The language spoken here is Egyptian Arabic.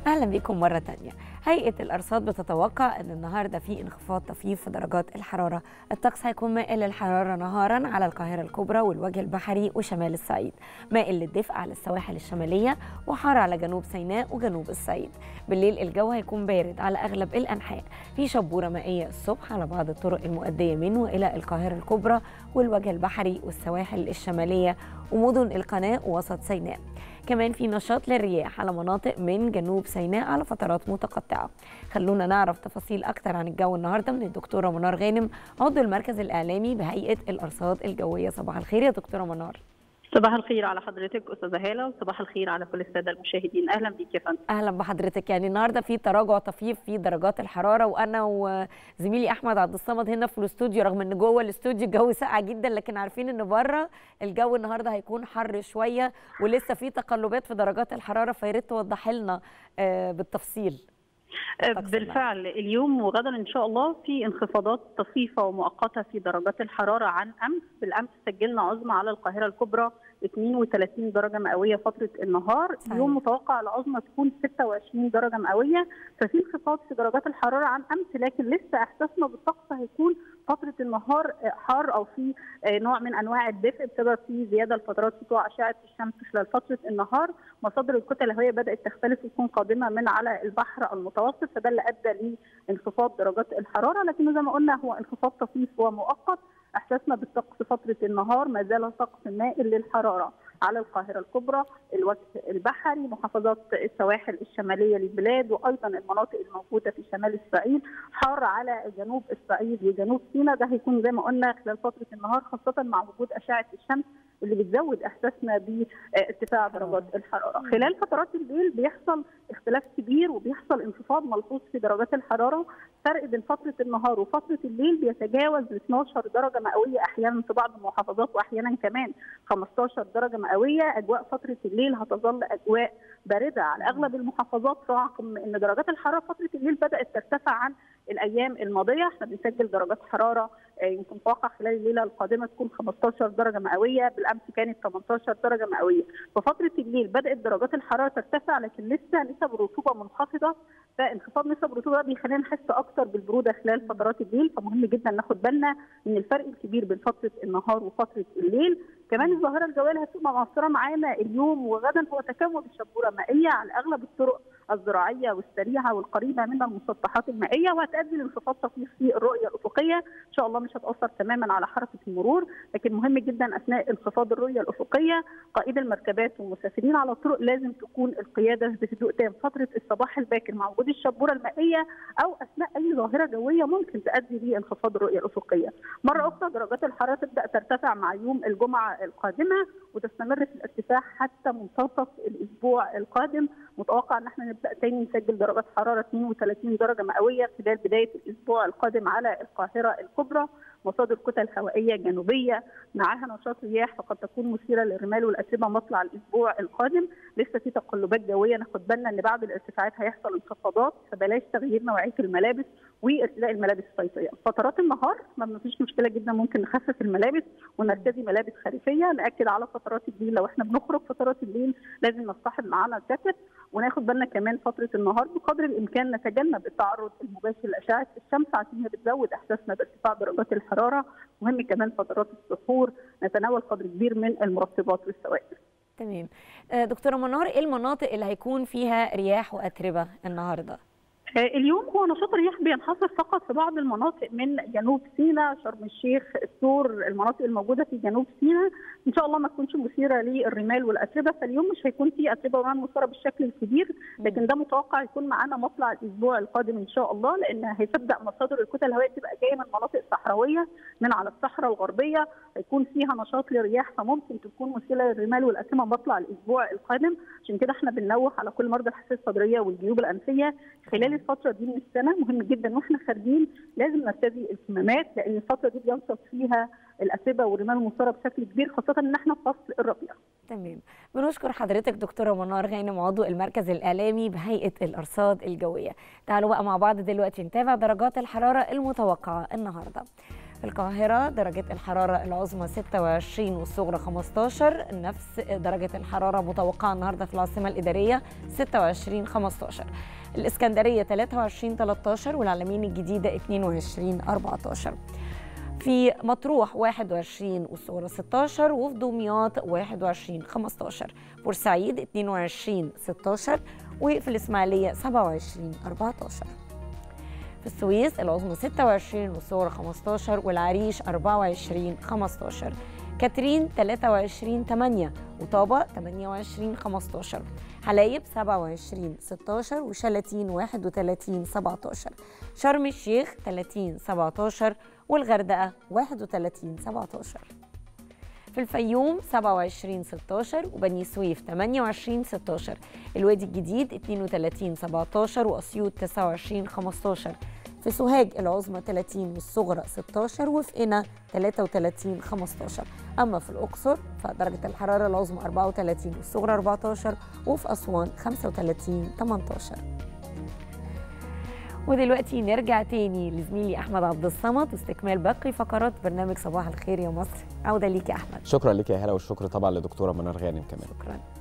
اهلا بكم مره تانية هيئه الارصاد بتتوقع ان النهارده في انخفاض طفيف في درجات الحراره الطقس هيكون مائل للحراره نهارا على القاهره الكبرى والوجه البحري وشمال الصعيد مائل للدفء على السواحل الشماليه وحار على جنوب سيناء وجنوب الصعيد بالليل الجو هيكون بارد على اغلب الانحاء في شبوره مائيه الصبح على بعض الطرق المؤديه من والى القاهره الكبرى والوجه البحري والسواحل الشماليه ومدن القناه ووسط سيناء كمان في نشاط للرياح على مناطق من جنوب سيناء على فترات متقطعة خلونا نعرف تفاصيل أكتر عن الجو النهاردة من الدكتورة منار غانم عضو المركز الإعلامي بهيئة الأرصاد الجوية صباح الخير يا دكتورة منار صباح الخير على حضرتك استاذه هاله وصباح الخير على كل الساده المشاهدين اهلا بيك يا فندم اهلا بحضرتك يعني النهارده في تراجع طفيف في درجات الحراره وانا وزميلي احمد عبد الصمد هنا في الاستوديو رغم ان جوه الاستوديو الجو ساقع جدا لكن عارفين ان بره الجو النهارده هيكون حر شويه ولسه في تقلبات في درجات الحراره فيا ريت توضحي لنا بالتفصيل بالفعل اليوم وغدا ان شاء الله في انخفاضات طفيفه ومؤقته في درجات الحراره عن امس بالامس سجلنا عظمى على القاهره الكبرى 32 درجه مئويه فتره النهار صحيح. اليوم متوقع العظمى تكون 26 درجه مئويه ففي انخفاض في درجات الحراره عن امس لكن لسه احساسنا بالطقس هيكون فتره النهار حار او في نوع من انواع الدفء بسبب في زياده لفترات سطوع اشعه الشمس خلال فتره النهار مصادر الكتل الهوائيه بدات تختلف وتكون قادمه من على البحر المتوسط فده اللي ادى لانخفاض درجات الحراره لكن زي ما قلنا هو انخفاض طفيف ومؤقت احساسنا بالطقس فتره النهار ما زال طقس مائل للحراره على القاهره الكبرى، الوجه البحري، محافظات السواحل الشماليه للبلاد وايضا المناطق الموجوده في شمال الصعيد، حار على جنوب الصعيد وجنوب سيناء ده هيكون زي ما قلنا خلال فتره النهار خاصه مع وجود اشعه الشمس اللي بتزود احساسنا بارتفاع درجات الحراره، خلال فترات الليل بيحصل اختلاف كبير وبيحصل انخفاض ملحوظ في درجات الحراره، فرق بين فتره النهار وفتره الليل بيتجاوز ال 12 درجه مئويه احيانا في بعض المحافظات واحيانا كمان 15 درجه مئويه، اجواء فتره الليل هتظل اجواء بارده على اغلب المحافظات رغم ان درجات الحراره فتره الليل بدات ترتفع عن الايام الماضيه، احنا بنسجل درجات حراره يمكن متوقع خلال الليله القادمه تكون 15 درجه مئويه، بالامس كانت 18 درجه مئويه، ففتره الليل بدات درجات الحراره ترتفع لكن لسه نسب الرطوبه منخفضه فانخفاض نسب الرطوبه بيخلينا نحس اكتر بالبروده خلال فترات الليل فمهم جدا ناخد بالنا من الفرق الكبير بين فتره النهار وفتره الليل كمان الظاهره الجويه اللي هتبقى مؤثره معانا اليوم وغدا هو تكون الشبوره مائيه على اغلب الطرق الزراعيه والسريعه والقريبه من المسطحات المائيه وهتؤدي لانخفاض طفيف في الرؤيه الافقيه ان شاء الله مش هتاثر تماما على حركه المرور لكن مهم جدا اثناء انخفاض الرؤيه الافقيه قائد المركبات والمسافرين على الطرق لازم تكون القياده بهدوء تام فتره الصباح الباكر مع وجود الشبوره المائيه او اثناء اي ظاهره جويه ممكن تؤدي لانخفاض الرؤيه الافقيه مره اخرى درجات الحراره تبدا ترتفع مع يوم الجمعه القادمه وتستمر في الارتفاع حتى منتصف الاسبوع القادم متوقع ان احنا نبدا تاني نسجل درجات حراره 32 درجه مئويه خلال بدايه الاسبوع القادم على القاهره الكبرى مصادر كتل هوائيه جنوبيه معاها نشاط رياح فقد تكون مثيره للرمال والاتربه مطلع الاسبوع القادم لسه في تقلبات جويه ناخد بالنا ان بعد الارتفاعات هيحصل انخفاضات فبلاش تغيير نوعيه الملابس وارتداء الملابس الصيفيه فترات النهار ما فيش مشكله جدا ممكن نخفف الملابس ونرتدي ملابس خريفيه ناكد على فترات الليل لو احنا بنخرج فترات الليل لازم نصطحب معانا جاكيت وناخد بالنا كمان فتره النهار بقدر الامكان نتجنب التعرض المباشر لاشعه الشمس عشان هي بتزود احساسنا بارتفاع درجات الحراره مهم كمان فترات السحور نتناول قدر كبير من المرطبات والسوائل تمام دكتوره منار ايه المناطق اللي هيكون فيها رياح واتربه النهارده اليوم هو نشاط الرياح بينحصر فقط في بعض المناطق من جنوب سيناء شرم الشيخ السور المناطق الموجوده في جنوب سيناء ان شاء الله ما تكونش مثيره للرمال والاتربه فاليوم مش هيكون في اتربه ورمال مثيره بالشكل الكبير لكن ده متوقع يكون معانا مطلع الاسبوع القادم ان شاء الله لان هتبدا مصادر الكتل الهوائيه تبقى جايه من مناطق صحراويه من على الصحراء الغربيه هيكون فيها نشاط للرياح فممكن تكون مثيره للرمال والاتربه مطلع الاسبوع القادم عشان كده احنا بننوه على كل مرضى الحساسيه الصدريه والجيوب الانفيه خلال الفتره دي من السنه مهم جدا واحنا خارجين لازم نرتدي الكمامات لان الفتره دي بينشط فيها الاتربه والرمال المثاره بشكل كبير خاصه ان احنا في فصل الربيع. تمام بنشكر حضرتك دكتوره منار غانم عضو المركز الاعلامي بهيئه الارصاد الجويه. تعالوا بقى مع بعض دلوقتي نتابع درجات الحراره المتوقعه النهارده. في القاهرة درجة الحرارة العظمى 26 والصغرى 15 نفس درجة الحرارة متوقعة النهاردة في العاصمة الإدارية 26 15 الإسكندرية 23 13 والعلمين الجديدة 22 14 في مطروح 21 والصغرى 16 وفي دمياط 21 15 بورسعيد 22 16 وفي الإسماعيلية 27 14 في السويس العظمى 26 والصغرى 15 والعريش 24 15 كاترين 23 8 وطابة 28 15 حلايب 27 16 وشلاتين 31 17 شرم الشيخ 30 17 والغردقة 31 17 في الفيوم 27 16 وبني سويف 28 16 الوادي الجديد 32 17 واسيوط 29 15 في سوهاج العظمى 30 والصغرى 16 وفي قنا 33 15 اما في الاقصر فدرجه الحراره العظمى 34 والصغرى 14 وفي اسوان 35 18 ودلوقتي نرجع تاني لزميلي احمد عبد الصمد واستكمال باقي فقرات برنامج صباح الخير يا مصر عوده ليك يا احمد شكرا لك يا هلا والشكر طبعا لدكتوره منار غانم كمان شكرا